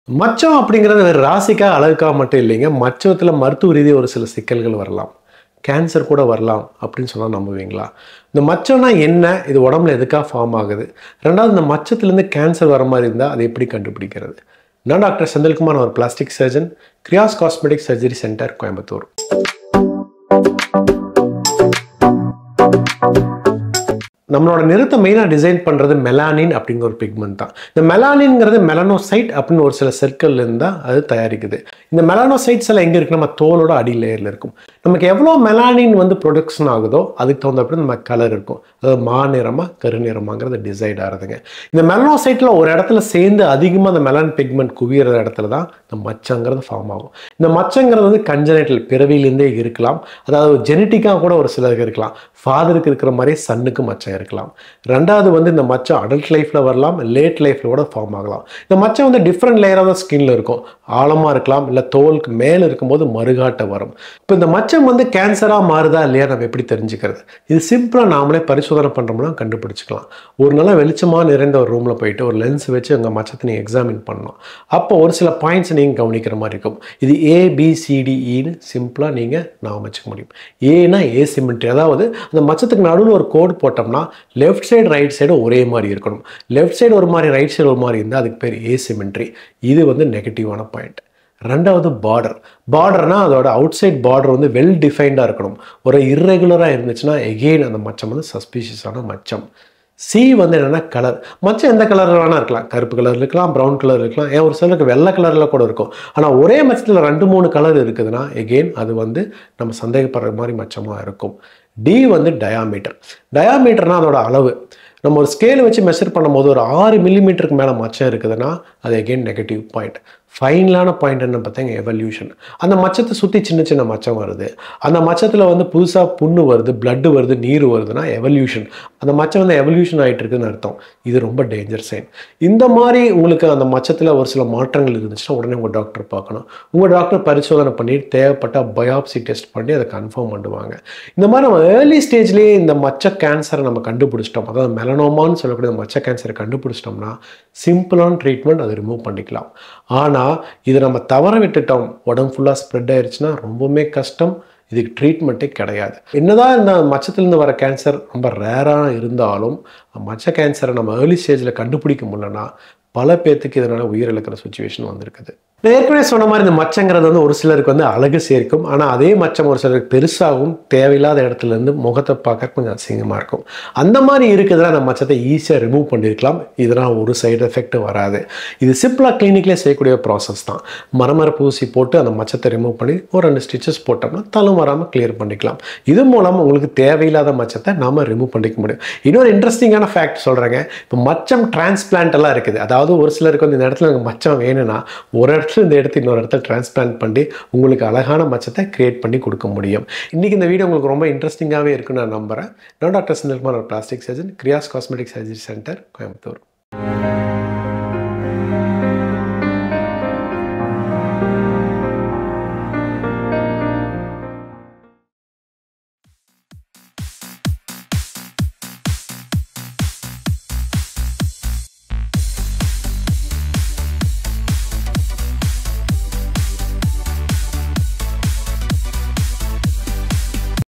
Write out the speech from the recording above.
மச்சம் அப்படிங்கிறது வேறு ராசிக்காக அழகுக்காக மட்டும் இல்லைங்க மச்சத்தில் மருத்துவ ரீதியாக ஒரு சில சிக்கல்கள் வரலாம் கேன்சர் கூட வரலாம் அப்படின்னு சொன்னால் நம்புவீங்களா இந்த மச்சம்னா என்ன இது உடம்புல எதுக்காக ஃபார்ம் ஆகுது ரெண்டாவது இந்த மச்சத்துலேருந்து கேன்சர் வர மாதிரி இருந்தால் அதை எப்படி கண்டுபிடிக்கிறது நான் டாக்டர் செந்தில்குமார் நான் ஒரு plastic surgeon Kriyas cosmetic surgery centre Coimbatore நம்மளோட நிறத்தை மெயினாக டிசைன் பண்ணுறது மெலானின் அப்படிங்கிற ஒரு பிக்மெண்ட் தான் இந்த மெலானின்ங்கிறது மெலனோசைட் அப்படின்னு ஒரு சில செற்கள் இருந்தால் அது தயாரிக்குது இந்த மெலானோசைட்ஸ் எல்லாம் எங்கே இருக்கு நம்ம தோலோட அடி லேயரில் இருக்கும் நமக்கு எவ்வளோ மெலானின் வந்து ப்ரொடக்ஷன் ஆகுதோ அதுக்கு தகுந்தப்படி நம்ம கலர் இருக்கும் அதாவது மா நிறமா கருநிறமாங்கிறது டிசைட் ஆகிறதுங்க இந்த மெலனோசைட்டில் ஒரு இடத்துல சேர்ந்து அதிகமாக அந்த மெலான் பிக்மெண்ட் குவியிற இடத்துல தான் இந்த மச்சங்கிறது ஃபார்ம் ஆகும் இந்த மச்சங்கிறது வந்து கஞ்சனைட்டல் பிறவியிலேருந்தே இருக்கலாம் அதாவது ஜெனட்டிக்காக கூட ஒரு சிலருக்கு இருக்கலாம் ஃபாதருக்கு இருக்கிற மாதிரி சன்னுக்கு மச்சம் இருக்கலாம் ரெண்டாவது வந்து இந்த மச்சம் அடல்ட் லைஃப்பில் வரலாம் லேட் லைஃப்பில் கூட ஃபார்ம் ஆகலாம் இந்த மச்சம் வந்து டிஃப்ரெண்ட் லேயராக தான் ஸ்கின்ல இருக்கும் ஆழமாக இருக்கலாம் இல்லை தோலுக்கு மேலே இருக்கும்போது மறுகாட்ட வரும் இப்போ இந்த மச்சம் வந்து கேன்சராக மாறுதா இல்லையா நம்ம எப்படி தெரிஞ்சுக்கிறது இது சிம்பிளாக நாமளே பரிசோதனை பண்ணுறோம்னா கண்டுபிடிச்சிக்கலாம் ஒரு நாளாக வெளிச்சமாக நிறைந்த ஒரு ரூமில் போயிட்டு ஒரு லென்ஸ் வச்சு உங்கள் மச்சத்தை நீங்கள் எக்ஸாமின் பண்ணணும் அப்போ ஒரு சில பாயிண்ட்ஸ் நீங்கள் கவனிக்கிற மாதிரி இருக்கும் இது ஏபிசிடிஇன்னு சிம்பிளாக நீங்கள் நான் வச்சுக்க முடியும் ஏனா ஏ சிமெண்ட்ரி அதாவது அந்த மச்சத்துக்கு நடுவில் ஒரு கோடு போட்டோம்னா லெஃப்ட் சைடு ரைட் சைடு ஒரே மாதிரி இருக்கணும் லெஃப்ட் சைடு ஒரு மாதிரி ரைட் சைடு ஒரு மாதிரி இருந்தால் அதுக்கு பேர் ஏ சிமெண்ட்ரி இது வந்து நெகட்டிவான பாயிண்ட் ரெண்டாவது பார்டர் பார்டர்னா அதோட அவுட் சைட் பார்டர் வந்து வெல் டிஃபைன்டாக இருக்கணும் ஒரு இர்ரெகுலராக இருந்துச்சுன்னா எகெயின் அந்த மச்சம் வந்து சஸ்பீஷியஸான மச்சம் சி வந்து என்னென்னா கலர் மச்சம் எந்த கலரில் வேணால் இருக்கலாம் கருப்பு கலர் இருக்கலாம் ப்ரௌன் கலர் இருக்கலாம் ஏன் ஒரு சிலருக்கு வெள்ளை கலரில் கூட இருக்கும் ஆனால் ஒரே மச்சத்தில் ரெண்டு மூணு கலர் இருக்குதுன்னா எகெயின் அது வந்து நம்ம சந்தேகப்படுற மாதிரி மச்சமாக இருக்கும் டி வந்து டயாமீட்டர் டயாமீட்டர்னா அதோட அளவு நம்ம ஒரு ஸ்கேல் வச்சு மெஷர் பண்ணும்போது ஒரு ஆறு மில்லிமீட்டருக்கு மேலே மச்சம் இருக்குதுன்னா அது எகெயின் நெகட்டிவ் பாயிண்ட் ஃபைனலான பாயிண்ட் என்ன பார்த்தீங்க எவல்யூஷன் அந்த மச்சத்தை சுற்றி சின்ன சின்ன மச்சம் வருது அந்த மச்சத்தில் வந்து புதுசாக புண்ணு வருது பிளட்டு வருது நீர் வருதுன்னா எவல்யூஷன் அந்த மச்சம் வந்து எவல்யூஷன் ஆகிட்டு இருக்குன்னு அர்த்தம் இது ரொம்ப டேஞ்சர் சைன் இந்த மாதிரி உங்களுக்கு அந்த மச்சத்தில் ஒரு சில மாற்றங்கள் இருந்துச்சுன்னா உடனே உங்கள் டாக்டர் பார்க்கணும் உங்கள் டாக்டர் பரிசோதனை பண்ணி தேவைப்பட்ட பயாப்சி டெஸ்ட் பண்ணி அதை கன்ஃபார்ம் பண்ணுவாங்க இந்த மாதிரி நம்ம ஏர்லி ஸ்டேஜ்லேயே இந்த மச்ச கேன்சரை நம்ம கண்டுபிடிச்சிட்டோம் அதாவது மெலனோமான்னு சொல்லக்கூடிய மச்ச கேன்சரை கண்டுபிடிச்சிட்டோம்னா சிம்பிளான ட்ரீட்மெண்ட் அதை ரிமூவ் பண்ணிக்கலாம் ஆனால் இதை நம்ம தவற விட்டுட்டோம் உடம்பு ஃபுல்லாக ஸ்ப்ரெட் ஆயிடுச்சுன்னா ரொம்பவுமே கஷ்டம் இதுக்கு ட்ரீட்மெண்ட்டே கிடையாது என்னதான் இந்த மச்சத்துலேருந்து வர கேன்சர் ரொம்ப ரேராக இருந்தாலும் மச்ச கேன்சரை நம்ம ஏர்லி ஸ்டேஜில் கண்டுபிடிக்க முடியலன்னா பல பேர்த்துக்கு இதனால் உயிரிழக்கிற சுச்சுவேஷன் வந்திருக்குது நான் ஏற்கனவே சொன்ன மாதிரி இந்த மச்சங்கிறது வந்து ஒரு சிலருக்கு வந்து அழகு சேர்க்கும் ஆனால் அதே மச்சம் ஒரு சிலருக்கு பெருசாகவும் தேவையில்லாத இடத்துல இருந்து முகத்தை பார்க்க கொஞ்சம் அசிங்கமாக இருக்கும் அந்த மாதிரி இருக்குதுன்னா அந்த மச்சத்தை ஈஸியாக ரிமூவ் பண்ணியிருக்கலாம் இதனால் ஒரு சைடு எஃபெக்ட் வராது இது சிம்பிளாக கிளினிக்லேயே செய்யக்கூடிய ப்ராசஸ் தான் மரமரப்பு ஊசி போட்டு அந்த மச்சத்தை ரிமூவ் பண்ணி ஒரு ரெண்டு ஸ்டிச்சஸ் போட்டோம்னா தலை வராமல் கிளியர் பண்ணிக்கலாம் இது மூலம் உங்களுக்கு தேவையில்லாத மச்சத்தை நாம் ரிமூவ் பண்ணிக்க முடியும் இன்னொரு இன்ட்ரெஸ்டிங்கான ஃபேக்ட் சொல்கிறேங்க இப்போ மச்சம் டிரான்ஸ்பிளான்ட் எல்லாம் இருக்குது அதாவது ஒரு சிலருக்கு வந்து இந்த இடத்துல எனக்கு மச்சம் வேணும்னா ஒரு இடத்துல இந்த இடத்துல இன்னொரு இடத்துல டிரான்ஸ்பிளான்ட் பண்ணி உங்களுக்கு அழகான மச்சத்தை கிரியேட் பண்ணி கொடுக்க முடியும் இன்றைக்கி இந்த வீடியோ உங்களுக்கு ரொம்ப இன்ட்ரெஸ்டிங்காகவே இருக்குன்னு நான் நம்புகிறேன் நான் doctor Senthilkumar plastic surgeon Kriyas cosmetic surgery centre Coimbatore